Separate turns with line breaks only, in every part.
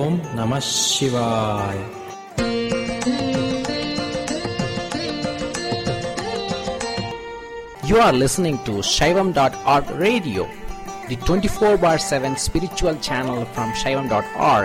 ஓம் நம சிவாய் You are listening to Shaivam.org radio, the 24 bar 7 spiritual channel from Shaivam.org.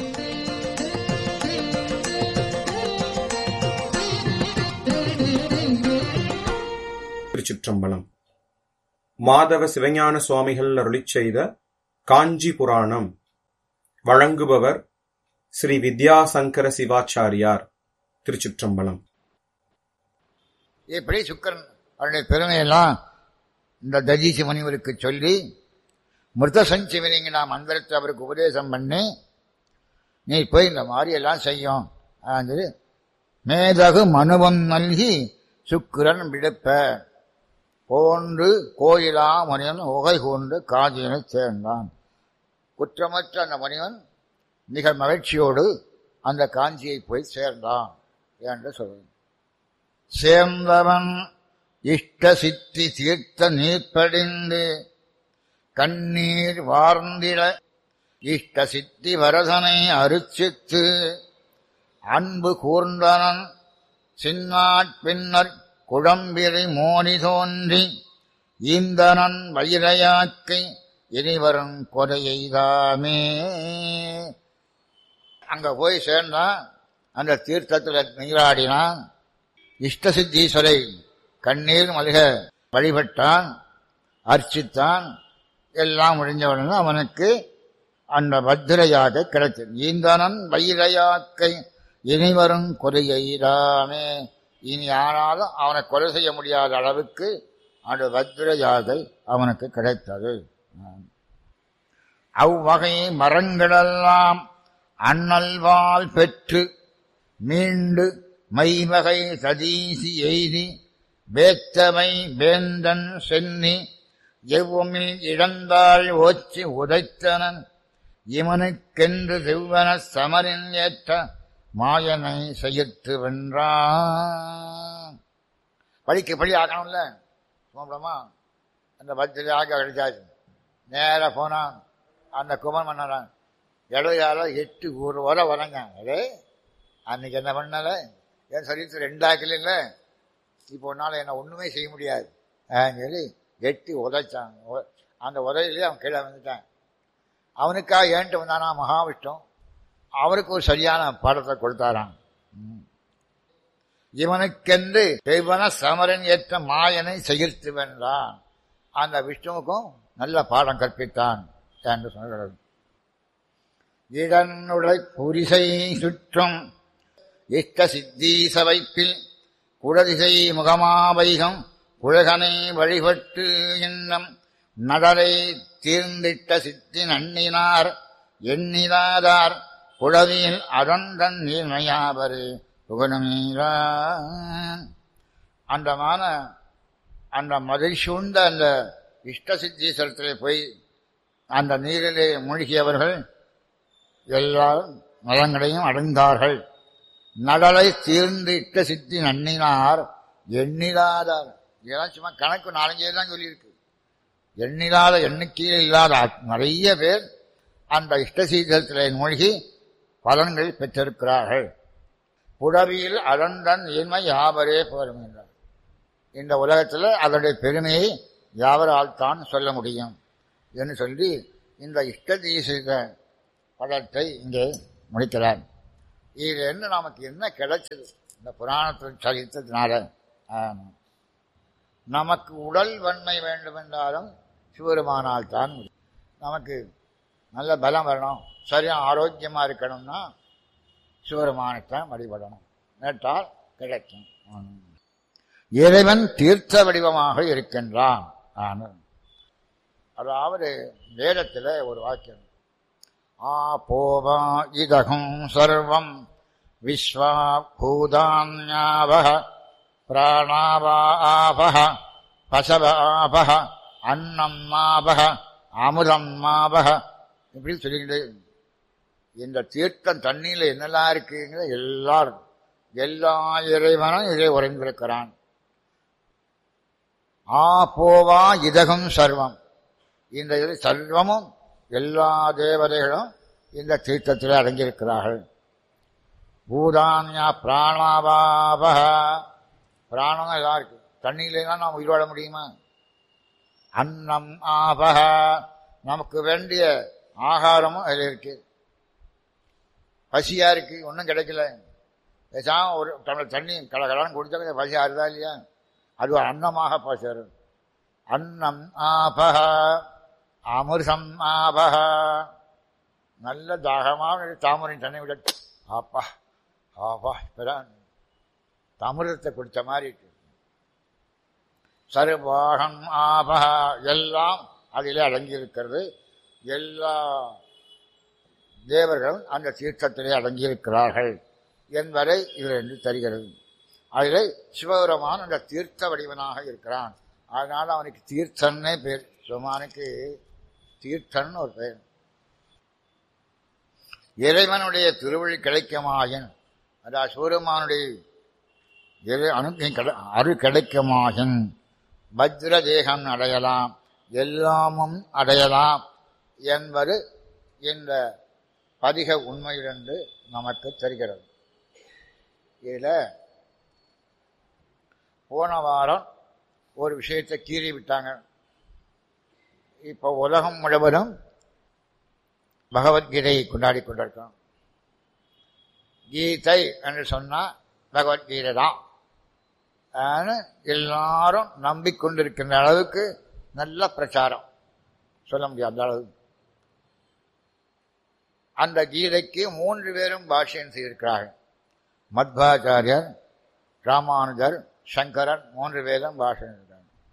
திருச்சிற்றம்பலம் மாதவ சிவஞான சுவாமிகள் அருளிச் செய்த காஞ்சி புராணம் வழங்குபவர் ஸ்ரீ வித்யாசங்கர சிவாச்சாரியார் திருச்சிற்றம்பலம்
இப்படி சுக்கரன் அவருடைய பெருமையெல்லாம் இந்த தஜீசி முனிவருக்கு சொல்லி மிருத சஞ்சீவனிங்க மந்திரத்தை அவருக்கு உபதேசம் பண்ணி நீ போய் இந்த மாதிரி எல்லாம் செய்யும் அது மேதகு மனுவம் நல்கி சுக்கிரன் விடுப்ப போன்று கோயிலா முனிவன் உகை கொண்டு காதியனை சேர்ந்தான் குற்றமற்ற அந்த முனிவன் மிக மகிழ்ச்சியோடு அந்த காஞ்சியை போய் சேர்ந்தான் என்று சொல்றேன் சேர்ந்தவன் இஷ்ட சித்தி தீர்த்த நீர்ப்படிந்து கண்ணீர் வார்ந்திட இஷ்ட சித்தி வரதனை அருச்சித்து அன்பு கூர்ந்தனன் சின்னாட் பின்னர் குழம்பிரை மோனி தோன்றி ஈந்தனன் வைரையாக்கை இனிவரும் கொடையைதாமே அங்க போய் சேர்ந்தான் அந்த தீர்த்தத்தில் நீராடினான் இஷ்டசித்தீஸ்வரை கண்ணீர் மல்க வழிபட்டான் அர்ச்சித்தான் எல்லாம் முடிஞ்சவுடனே அவனுக்கு அந்த பத்திரையாக கிடைத்தது ஈந்தனன் வைரையாக்கை இனிவரும் கொலையிடாமே இனி ஆனாலும் அவனை கொலை செய்ய முடியாத அளவுக்கு அந்த பத்திரையாக அவனுக்கு கிடைத்தது அவ்வகை மரங்களெல்லாம் அண்ணல்வால் பெற்று மீண்டு மைவகை சதீசி எய்தி வேத்தமை வேந்தன் சென்னி எவ்வமில் இழந்தாள் ஓச்சி உதைத்தனன் இவனுக்கென்று செவ்வன சமரின் ஏற்ற மாயனை செய்யத்து வென்றான் படிக்க படி ஆக்கணும்ல சுமப்படமா அந்த பத்திரி ஆக்க கிடைச்சாச்சு நேராக போனான் அந்த குமன் மன்னரான் இடையால எட்டு ஒரு வரை வரங்க அதே அன்னைக்கு என்ன பண்ணல என் சரீரத்தில் ரெண்டாக்கல இப்போ உன்னால என்ன ஒண்ணுமே செய்ய முடியாது சொல்லி எட்டி உதைச்சான் அந்த உதையிலே அவன் கீழே வந்துட்டான் அவனுக்காக ஏன்ட்டு வந்தானா மகாவிஷ்ணு அவருக்கு ஒரு சரியான பாடத்தை கொடுத்தாராம் இவனுக்கென்று தெய்வன சமரன் ஏற்ற மாயனை செகிர்த்து வென்றான் அந்த விஷ்ணுவுக்கும் நல்ல பாடம் கற்பித்தான் என்று சொல்கிறது இடனுடை புரிசை சுற்றும் இஷ்ட சித்தீச வைப்பில் குடதிசை முகமாவைகம் புழகனை வழிபட்டு இன்னம் நடலை தீர்ந்திட்ட சித்தி நன்னினார் எண்ணிலாதார் குழவியில் அதந்தன் நீர்மையாவரு புகழமீரான் அந்தமான அந்த மதில் சூழ்ந்த அந்த இஷ்ட சித்தீஸ்வரத்திலே போய் அந்த நீரிலே மூழ்கியவர்கள் எல்லாரும் நலங்களையும் அடைந்தார்கள் நடலை தீர்ந்து இட்ட சித்தி நன்னினார் எண்ணிலாதார் இதெல்லாம் சும்மா கணக்கு நாலஞ்சே தான் சொல்லியிருக்கு எண்ணிலாத எண்ணிக்கையில் இல்லாத நிறைய பேர் அந்த இஷ்டசீதத்திலே மூழ்கி பலன்கள் பெற்றிருக்கிறார்கள் புடவியில் அழந்தன் இன்மை யாவரே போரும் என்றார் இந்த உலகத்தில் அதனுடைய பெருமையை யாவரால் தான் சொல்ல முடியும் என்று சொல்லி இந்த இஷ்டதீசித படத்தை இங்கே முடிக்கிறார் இது என்ன நமக்கு என்ன கிடைச்சது இந்த புராணத்தில் சரித்ததுனால நமக்கு உடல் வன்மை வேண்டும் என்றாலும் சிவருமானால் தான் நமக்கு நல்ல பலம் வரணும் சரியாக ஆரோக்கியமாக இருக்கணும்னா சிவருமானைத்தான் வழிபடணும் நேற்றால் கிடைக்கும் இறைவன் தீர்த்த வடிவமாக இருக்கின்றான் அதாவது வேதத்தில் ஒரு வாக்கியம் ஆ போவா இதகும் சர்வம் விஸ்வா பூதான்யாவக பிராணாவாபக பசவாபக அன்னம் மாபக அமுதம் மாபக இப்படி சொல்லிக்கிட்டு இந்த தீர்த்தம் தண்ணியில் என்னெல்லாம் இருக்குங்கிற எல்லாரும் எல்லா இறைவனும் இதை உறைந்திருக்கிறான் ஆ போவா இதகம் சர்வம் இந்த இது சர்வமும் எல்லா தேவதைகளும் இந்த தீர்த்தத்தில் அடங்கியிருக்கிறார்கள் பூதான்யா பிராணாபாப பிராணம் எல்லாம் இருக்கு தண்ணியிலாம் நாம் உயிர் வாழ முடியுமா அன்னம் ஆபக நமக்கு வேண்டிய ஆகாரமும் அதில் இருக்கு பசியா இருக்கு ஒன்றும் கிடைக்கல பேசாம ஒரு டம்ளர் தண்ணி கலகலான்னு குடிச்சா கொஞ்சம் பசி ஆறுதா இல்லையா அது ஒரு அன்னமாக பசரு அன்னம் ஆபக அமிர்தம் ஆபக நல்ல தாகமாக தாமரை தண்ணி விட ஆப்பா ஆப்பா இப்பதான் அமிர்தத்தை குடிச்ச மாதிரி இருக்கு சர்வாகம் ஆபக எல்லாம் அதிலே அடங்கியிருக்கிறது எல்லா தேவர்களும் அந்த தீர்த்தத்திலே அடங்கியிருக்கிறார்கள் என்பதை இதிலிருந்து தருகிறது அதில் சிவபெருமான் அந்த தீர்த்த வடிவனாக இருக்கிறான் அதனால அவனுக்கு தீர்த்தன்னே பேர் சிவமானுக்கு தீர்த்தன் ஒரு பெயர் இறைவனுடைய திருவழி கிடைக்குமாயின் அதாவது சிவபெருமானுடைய இறை அனுகிரகம் கிடை அரு கிடைக்குமாயின் பத்ர தேகம் அடையலாம் எல்லாமும் அடையலாம் என்பது இந்த பதிக உண்மையிலிருந்து நமக்கு தெரிகிறது இதில் போன வாரம் ஒரு விஷயத்தை கீறி விட்டாங்க இப்போ உலகம் முழுவதும் பகவத்கீதையை கொண்டாடி கொண்டிருக்கோம் கீதை என்று சொன்னால் பகவத்கீதை தான் எல்லாரும் நம்பிக்கொண்டிருக்கின்ற அளவுக்கு நல்ல பிரச்சாரம் சொல்ல முடியாது அந்த அளவு அந்த கீதைக்கு மூன்று பேரும் பாஷ்யம் செய்திருக்கிறார்கள் மத்வாச்சாரியர் ராமானுஜர் சங்கரன் மூன்று பேரும் பாஷ்யம் செய்கிறார்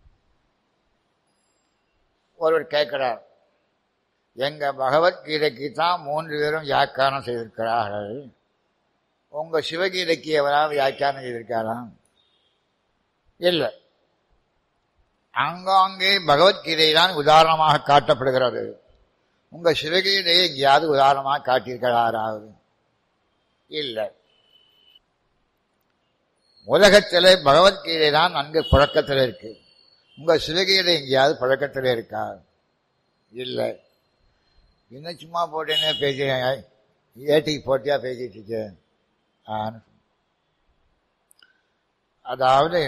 ஒருவர் கேட்கிறார் எங்க பகவத்கீதைக்கு தான் மூன்று பேரும் வியாக்கியானம் செய்திருக்கிறார்கள் உங்க சிவகீதைக்கு எவராவது வியாக்கியானம் செய்திருக்காராம் இல்லை அங்காங்கே பகவத்கீதை தான் உதாரணமாக காட்டப்படுகிறது உங்க சிவகீதையை எங்கேயாவது உதாரணமாக காட்டியிருக்கிறாராவது இல்லை உலகத்திலே பகவத்கீதை தான் நன்கு புழக்கத்தில் இருக்கு உங்க சிவகீதை எங்கேயாவது புழக்கத்தில் இருக்கா இல்லை இன்னும் சும்மா போட்டேன்னே பேசி ஏட்டிக்கு போட்டியா பேசிட்டு இருக்கேன் அதாவது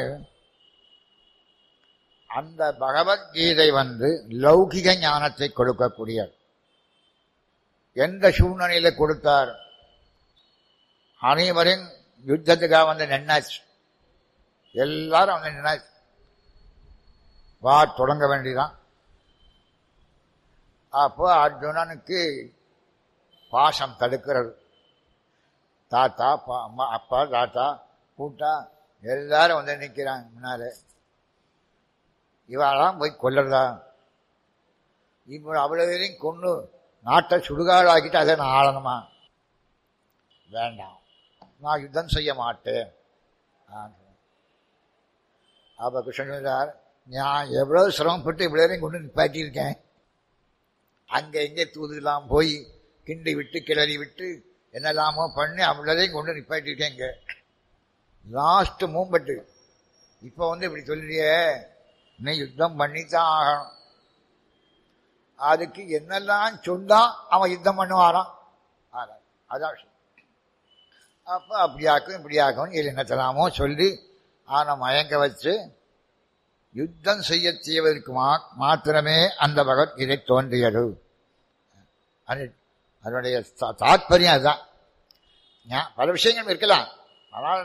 அந்த பகவத்கீதை வந்து லௌகிக ஞானத்தை கொடுக்கக்கூடிய எந்த சூழ்நிலையில கொடுத்தார் அனைவரும் யுத்தத்துக்காக வந்து நின்னாச்சு எல்லாரும் வந்து நின்னாச்சு வா தொடங்க வேண்டிதான் அப்போ அர்ஜுனனுக்கு பாசம் தடுக்கிறது தாத்தா அம்மா அப்பா தாத்தா கூட்டா எல்லாரும் வந்து நிற்கிறாங்க முன்னாலே இவாளாம் போய் கொல்லறதா இப்போ அவ்வளவு பேரையும் கொண்டு நாட்டை சுடுகாடாக்கிட்டு அதை நான் ஆளணுமா வேண்டாம் நான் யுத்தம் செய்ய மாட்டேன் அப்ப கிருஷ்ணன் சார் நான் எவ்வளவு சிரமப்பட்டு இவ்வளவு கொண்டு நிப்பாட்டியிருக்கேன் அங்க எங்கே தூதுலாம் போய் கிண்டி விட்டு கிளறி விட்டு என்னெல்லாமோ பண்ணி அவ்வளோதையும் கொண்டு நிப்பாட்டியிருக்கேன் இங்க லாஸ்ட் மூம்பட்டு இப்போ வந்து இப்படி சொல்லியே நீ யுத்தம் பண்ணித்தான் ஆகணும் அதுக்கு என்னெல்லாம் சொன்னா அவன் யுத்தம் பண்ணுவாராம் அதான் விஷயம் அப்போ அப்படியாக்கும் இப்படியாக்கும் இது என்னத்தலாமோ சொல்லி அவனை மயங்க வச்சு யுத்தம் செய்ய செய்வதற்கு மா மாத்திரமே அந்த பகவத்கீதை தோன்றியது அது அதனுடைய தாத்பரியம் அதுதான் பல விஷயங்கள் இருக்கலாம் ஆனால்